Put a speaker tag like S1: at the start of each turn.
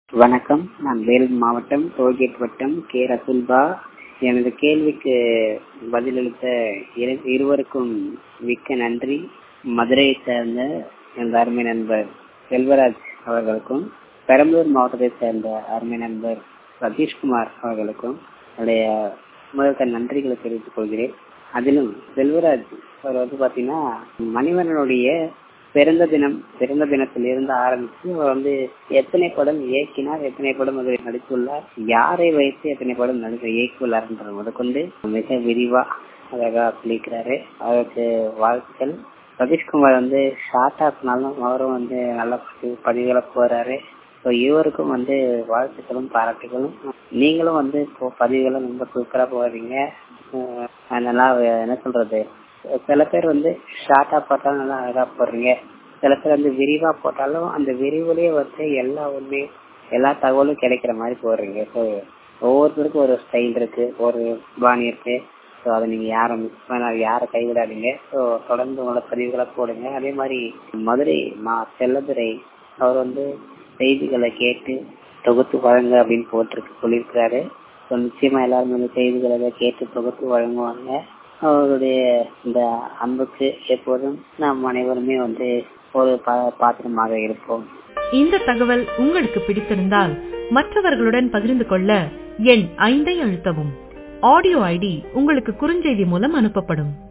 S1: வணக்கம் நான் வேலூர் மாவட்டம் டோல்கேட் வட்டம் கே ரசுல்பா எனது கேள்விக்கு பதிலளித்த இரு- இருவருக்கும் மிக்க நன்றி மதுரையை சேர்ந்த எனது அருமை நண்பர் செல்வராஜ் அவர்களுக்கும் பெரம்பலூர் மாவட்டத்தை சேர்ந்த அருமை நண்பர் சதீஷ்குமார் அவர்களுக்கும் என்னுடைய முதல்க நன்றிகளை தெரிவித்துக் கொள்கிறேன் அதிலும் செல்வராஜ் அவர் வந்து பாத்தீங்கன்னா மணிவண்ணனுடைய பிறந்த தினம் பிறந்த தினத்திலிருந்து ஆரம்பித்து அவர் வந்து எத்தனை படம் இயக்கினார் எத்தனை படம் அதில் நடித்துள்ளார் யாரை வைத்து எத்தனை படம் நடிக்க இயக்கியுள்ளார்ன்றது முதற்கொண்டு மிக விரிவா அழகா சொல்லியிருக்கிறாரு அவருக்கு வாழ்த்துக்கள் சதீஷ்குமார் வந்து ஷார்ட்டா சொன்னாலும் அவரும் வந்து நல்ல பதிவு- பதிவுகளை போறாரு ஸோ இவருக்கும் வந்து வாழ்த்துக்களும் பாராட்டுகளும் நீங்களும் வந்து இப்போ பதிவுகளை ரொம்ப சூப்பரா போடுறீங்க அஹ் அதனால என்ன சொல்றது சில பேர் வந்து ஷார்ட்டா போட்டாலும் நல்லா அழகா போடுறீங்க சில பேர் வந்து விரிவா போட்டாலும் அந்த விரிவுலயே வந்து எல்லா உண்மை எல்லா தகவலும் கிடைக்கிற மாதிரி போடுறீங்க ஸோ ஒவ்வொருத்தருக்கும் ஒரு ஸ்டைல் இருக்கு ஒரு பாணி இருக்கு ஸோ அதை நீங்க யாரும் மிஸ் பண்ண யாரை கைவிடாதீங்க ஸோ தொடர்ந்து உங்களோட பதிவுகளை போடுங்க அதே மாதிரி மதுரை மா செல்லதுரை அவர் வந்து செய்திகளை கேட்டு தொகுத்து வழங்க அப்படின்னு போட்டிருக்கு சொல்லியிருக்கிறாரு ஸோ நிச்சயமா எல்லாரும் இந்த செய்திகளை கேட்டு தொகுத்து வழங்குவாங்க அவருடைய இந்த அன்புக்கு எப்போதும் நாம் அனைவருமே வந்து ஒரு பா- பாத்திரமாக இருப்போம்
S2: இந்த தகவல் உங்களுக்கு பிடித்திருந்தால் மற்றவர்களுடன் பகிர்ந்து கொள்ள எண் ஐந்தை அழுத்தவும் ஆடியோ ஐடி உங்களுக்கு குறுஞ்செய்தி மூலம் அனுப்பப்படும்